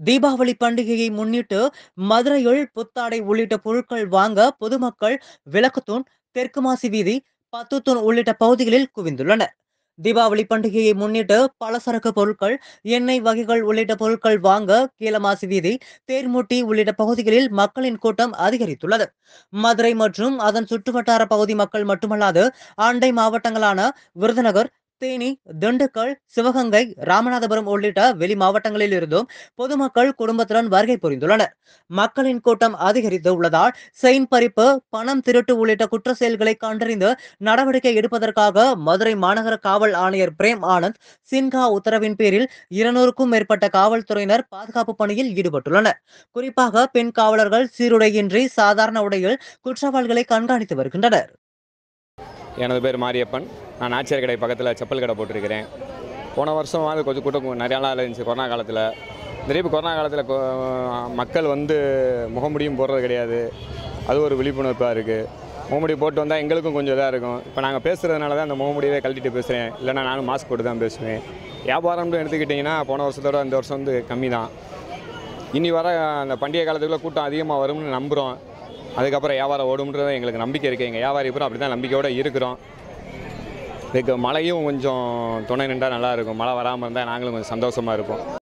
தீபாவளி பண்டிகையை முன்னிட்டு மதுரையில் புத்தாடை உள்ளிட்ட பொருட்கள் வாங்க பொதுமக்கள் விளக்குத்தூண் தெற்கு மாசி வீதி பத்துத்தூண் உள்ளிட்ட பகுதிகளில் குவிந்துள்ளனர் தீபாவளி பண்டிகையை முன்னிட்டு பலசரக்கு பொருட்கள் எண்ணெய் வகைகள் உள்ளிட்ட பொருட்கள் வாங்க கீழமாசி வீதி தேர்முட்டி உள்ளிட்ட பகுதிகளில் மக்களின் கூட்டம் அதிகரித்துள்ளது மதுரை மற்றும் அதன் சுற்றுவட்டார பகுதி மக்கள் மட்டுமல்லாது அண்டை மாவட்டங்களான விருதுநகர் தேனி திண்டுக்கல் சிவகங்கை ராமநாதபுரம் உள்ளிட்ட வெளி மாவட்டங்களில் இருந்தும் பொதுமக்கள் குடும்பத்துடன் வருகை புரிந்துள்ளனர் மக்களின் கூட்டம் அதிகரித்து உள்ளதால் செயின் பறிப்பு பணம் திருட்டு உள்ளிட்ட குற்ற செயல்களை கண்டறிந்து நடவடிக்கை எடுப்பதற்காக மதுரை மாநகர காவல் ஆணையர் பிரேம் ஆனந்த் சின்ஹா உத்தரவின் பேரில் இருநூறுக்கும் மேற்பட்ட காவல்துறையினர் பாதுகாப்பு பணியில் ஈடுபட்டுள்ளனர் குறிப்பாக பெண் காவலர்கள் சீருடையின்றி சாதாரண உடையில் குற்றவாளிகளை கண்காணித்து வருகின்றனர் எனது பேர் மாரியப்பன் நான் நாச்சியார் கடை பக்கத்தில் செப்பல் கடை போட்டிருக்கிறேன் போன வருஷம் வந்து கொஞ்சம் கூட்டம் நிறையா நாள் இருந்துச்சு கொரோனா காலத்தில் திருப்பி கொரோனா காலத்தில் கொ- மக்கள் வந்து முகமுடியும் போடுறது கிடையாது அது ஒரு விழிப்புணர்வாக இருக்குது முகமுடி போட்டு வந்தால் எங்களுக்கும் கொஞ்சம் இதாக இருக்கும் இப்போ நாங்கள் பேசுகிறதுனால தான் அந்த முகமுடியவே கழட்டிட்டு பேசுகிறேன் இல்லைன்னா நானும் மாஸ்க் போட்டு தான் பேசுவேன் வியாபாரம்னு எடுத்துக்கிட்டிங்கன்னா போன வருஷத்தோட இந்த வருஷம் வந்து கம்மி தான் இனி வர அந்த பண்டிகை காலத்துக்குள்ளே கூட்டம் அதிகமாக வரும்னு நம்புகிறோம் அதுக்கப்புறம் வியாபாரம் ஓடும்ன்றது எங்களுக்கு நம்பிக்கை இருக்குது எங்கள் வியாபாரி பூரா அப்படி தான் நம்பிக்கையோடு இருக்கிறோம் இதுக்கு மழையும் கொஞ்சம் துணை நின்றா நல்லா இருக்கும் மழை வராமல் இருந்தால் நாங்களும் கொஞ்சம் சந்தோஷமாக இருப்போம்